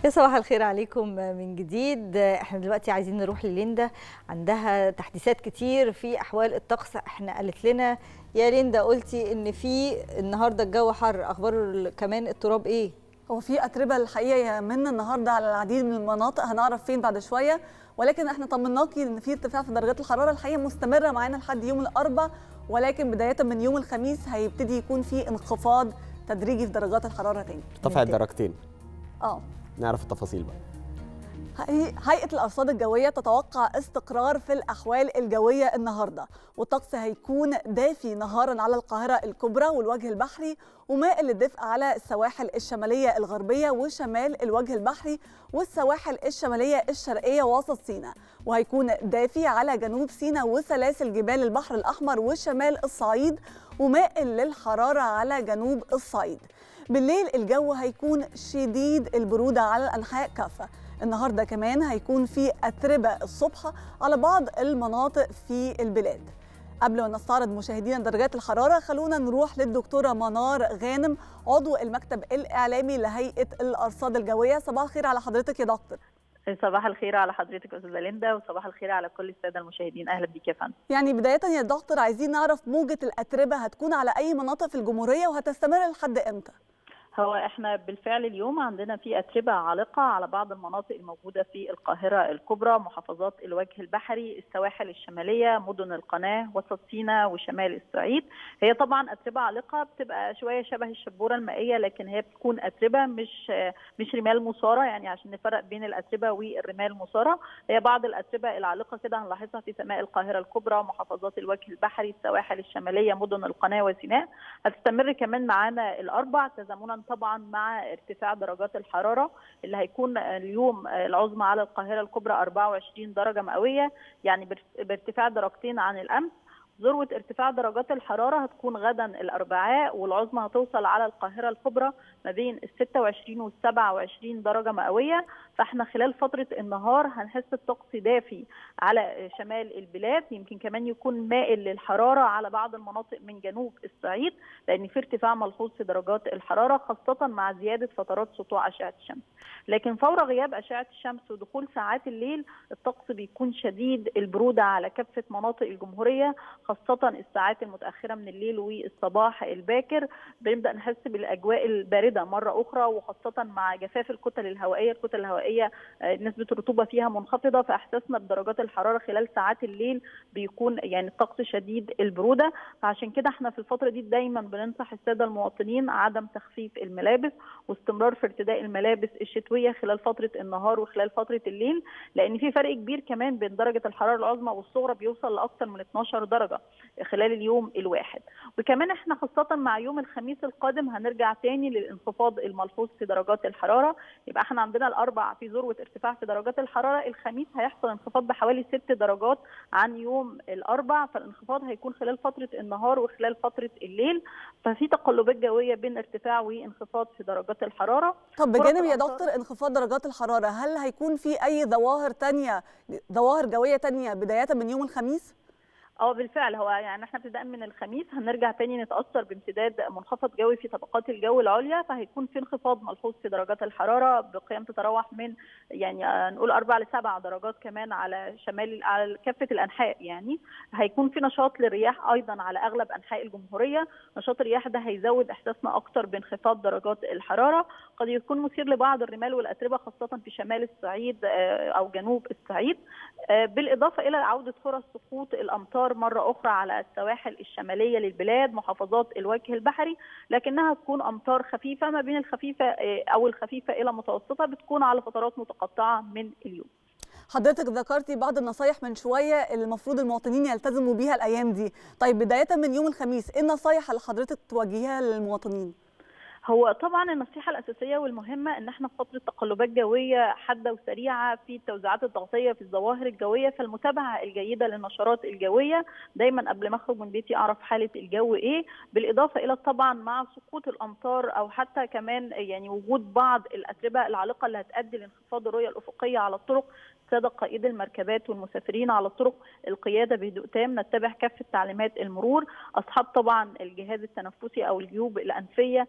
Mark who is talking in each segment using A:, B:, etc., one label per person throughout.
A: يا صباح الخير عليكم من جديد احنا دلوقتي عايزين نروح لليندا عندها تحديثات كتير في احوال الطقس احنا قالت لنا يا ليندا قلتي ان في النهارده الجو حر اخبار كمان التراب ايه
B: هو في اتربه الحقيقه يا منى النهارده على العديد من المناطق هنعرف فين بعد شويه ولكن احنا طمناكي ان في ارتفاع في درجات الحراره الحقيقه مستمره معانا لحد يوم الاربعاء ولكن بدايه من يوم الخميس هيبتدي يكون في انخفاض تدريجي في درجات الحراره تاني
C: ارتفع درجتين
B: اه
C: نعرف التفاصيل بقى
B: هي- هيئة الأرصاد الجوية تتوقع استقرار في الأحوال الجوية النهاردة والطقس هيكون دافي نهارا على القاهرة الكبرى والوجه البحري ومائل للدفء على السواحل الشمالية الغربية وشمال الوجه البحري والسواحل الشمالية الشرقية وسط سيناء وهيكون دافي على جنوب سيناء وسلاسل جبال البحر الأحمر وشمال الصعيد ومائل للحرارة على جنوب الصعيد بالليل الجو هيكون شديد البرودة على الأنحاء كافة النهارده كمان هيكون في أتربة الصبح على بعض المناطق في البلاد قبل ما نستعرض مشاهدينا درجات الحرارة خلونا نروح للدكتورة منار غانم عضو المكتب الإعلامي لهيئة الأرصاد الجوية صباح الخير على حضرتك يا دكتور
D: صباح الخير على حضرتك استاذه ليندا وصباح الخير على كل الساده المشاهدين اهلا بيك يا فندم
B: يعني بداية يا دكتور عايزين نعرف موجة الأتربة هتكون على أي مناطق في الجمهورية وهتستمر لحد إمتى؟
D: هو احنا بالفعل اليوم عندنا في اتربه عالقه على بعض المناطق الموجوده في القاهره الكبرى محافظات الوجه البحري السواحل الشماليه مدن القناه وسط سيناء وشمال الصعيد هي طبعا اتربه عالقه بتبقى شويه شبه الشبوره المائيه لكن هي بتكون اتربه مش مش رمال مثاره يعني عشان نفرق بين الاتربه والرمال المثاره هي بعض الاتربه العالقه كده هنلاحظها في سماء القاهره الكبرى محافظات الوجه البحري السواحل الشماليه مدن القناه وسيناء هتستمر كمان معانا الاربع تزامنا طبعا مع ارتفاع درجات الحراره اللي هيكون اليوم العظمى على القاهره الكبرى 24 درجه مئويه يعني بارتفاع درجتين عن الامس ذروة ارتفاع درجات الحرارة هتكون غدا الأربعاء والعظمى هتوصل على القاهرة الكبرى ما بين ال 26 وال 27 درجة مئوية فاحنا خلال فترة النهار هنحس الطقس دافي على شمال البلاد يمكن كمان يكون مائل للحرارة على بعض المناطق من جنوب الصعيد لأن في ارتفاع ملحوظ في درجات الحرارة خاصة مع زيادة فترات سطوع أشعة الشمس لكن فور غياب أشعة الشمس ودخول ساعات الليل الطقس بيكون شديد البرودة على كافة مناطق الجمهورية خاصة الساعات المتأخرة من الليل والصباح الباكر بنبدأ نحس بالأجواء الباردة مرة أخرى وخاصة مع جفاف الكتل الهوائية الكتل الهوائية نسبة الرطوبة فيها منخفضة فإحساسنا بدرجات الحرارة خلال ساعات الليل بيكون يعني الطقس شديد البرودة فعشان كده احنا في الفترة دي دايما بننصح السادة المواطنين عدم تخفيف الملابس واستمرار في ارتداء الملابس الشتوية خلال فترة النهار وخلال فترة الليل لأن في فرق كبير كمان بين درجة الحرارة العظمى والصغرى بيوصل لأكثر من 12 درجة خلال اليوم الواحد وكمان احنا خاصة مع يوم الخميس القادم هنرجع تاني للانخفاض الملحوظ في درجات الحرارة يبقى احنا عندنا الأربع في ذروة ارتفاع في درجات الحرارة الخميس هيحصل انخفاض بحوالي 6 درجات عن يوم الأربع فالانخفاض هيكون خلال فترة النهار وخلال فترة الليل ففي تقلبات جوية بين ارتفاع وانخفاض في درجات الحرارة
B: طب بجانب يا دكتور انخفاض درجات الحرارة هل هيكون في أي ظواهر تانية ظواهر جوية تانية بداية من يوم الخميس؟
D: اه بالفعل هو يعني احنا ابتداء من الخميس هنرجع تاني نتاثر بامتداد منخفض جوي في طبقات الجو العليا فهيكون في انخفاض ملحوظ في درجات الحراره بقيم تتراوح من يعني نقول اربع لسبع درجات كمان على شمال على كافه الانحاء يعني هيكون في نشاط للرياح ايضا على اغلب انحاء الجمهوريه نشاط الرياح ده هيزود احساسنا اكتر بانخفاض درجات الحراره قد يكون مثير لبعض الرمال والاتربه خاصه في شمال الصعيد او جنوب الصعيد بالاضافه الى عوده فرص سقوط الامطار مره اخرى على السواحل الشماليه للبلاد محافظات الوجه البحري لكنها تكون امطار خفيفه ما بين الخفيفه او الخفيفه الى متوسطه بتكون على فترات متقطعه من اليوم
B: حضرتك ذكرتي بعض النصايح من شويه اللي المفروض المواطنين يلتزموا بيها الايام دي طيب بدايه من يوم الخميس ايه النصايح اللي حضرتك توجهيها للمواطنين
D: هو طبعا النصيحه الاساسيه والمهمه ان احنا في فتره تقلبات جويه حاده وسريعه في التوزيعات الضغطيه في الظواهر الجويه فالمتابعه الجيده للنشرات الجويه دايما قبل ما اخرج من بيتي اعرف حاله الجو ايه بالاضافه الى طبعا مع سقوط الامطار او حتى كمان يعني وجود بعض الاتربه العالقه اللي هتؤدي لانخفاض الرؤيه الافقيه على الطرق سادة قائد المركبات والمسافرين على الطرق القيادة بهدوء تام نتبع كافة تعليمات المرور أصحاب طبعا الجهاز التنفسي أو الجيوب الأنفية يعني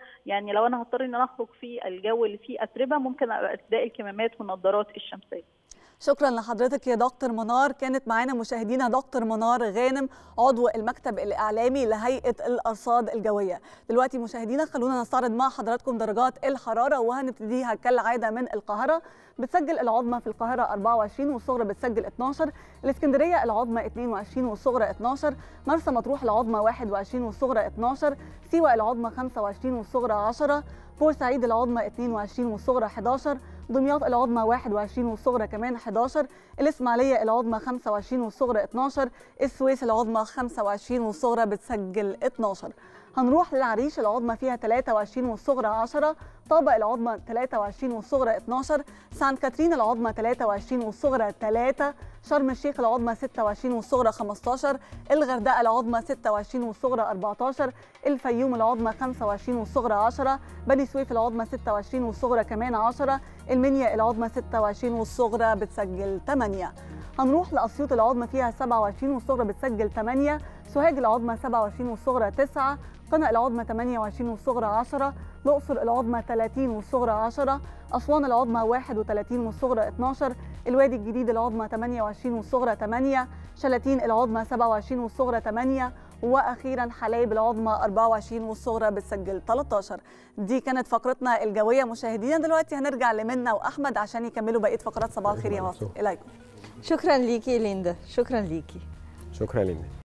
D: يعني لو انا هضطر ان انا اخرج في الجو اللي فيه اتربه ممكن ارتداء الكمامات والنظارات الشمسيه
B: شكرا لحضرتك يا دكتور منار كانت معانا مشاهدينا دكتور منار غانم عضو المكتب الاعلامي لهيئه الارصاد الجويه دلوقتي مشاهدينا خلونا نستعرض مع حضراتكم درجات الحراره وهنبتديها كالعاده من القاهره بتسجل العظمى في القاهره 24 والصغرى بتسجل 12 الاسكندريه العظمى 22 والصغرى 12 مرسى مطروح العظمى 21 والصغرى 12 سيوه العظمى 25 والصغرى 10 بورسعيد العظمى 22 والصغرى 11 دمياط العظمى 21 والصغرى كمان 11 الإسماعيلية العظمى 25 والصغرى 12 السويس العظمى 25 والصغرى بتسجل 12 هنروح للعريش العظمى فيها 23 والصغرى 10 طابق العظمى 23 والصغرى 12 سان كاترين العظمى 23 والصغرى 3 شرم الشيخ العظمى 26 والصغرى 15 الغردقه العظمى 26 والصغرى 14 الفيوم العظمى 25 والصغرى 10 بني سويف العظمى 26 والصغرى كمان 10 المنيا العظمى 26 والصغرى بتسجل 8 هنروح لاسيوط العظمى فيها 27 والصغرى بتسجل 8 سوهاج العظمى 27 والصغرى 9 قنا العظمى 28 والصغرى 10 الأقصر العظمى 30 والصغرى 10 أسوان العظمى 31 والصغرى 12 الوادي الجديد العظمى 28 والصغرى 8 شلاتين العظمى 27 والصغرى 8 واخيرا حلايب العظمى 24 والصغرى بتسجل 13 دي كانت فقرتنا الجويه مشاهدينا دلوقتي هنرجع لمنى واحمد عشان يكملوا بقيه فقرات صباح الخير يا مصر اليكم
A: شكرا ليكي ليندا شكرا ليكي
C: شكرا لينا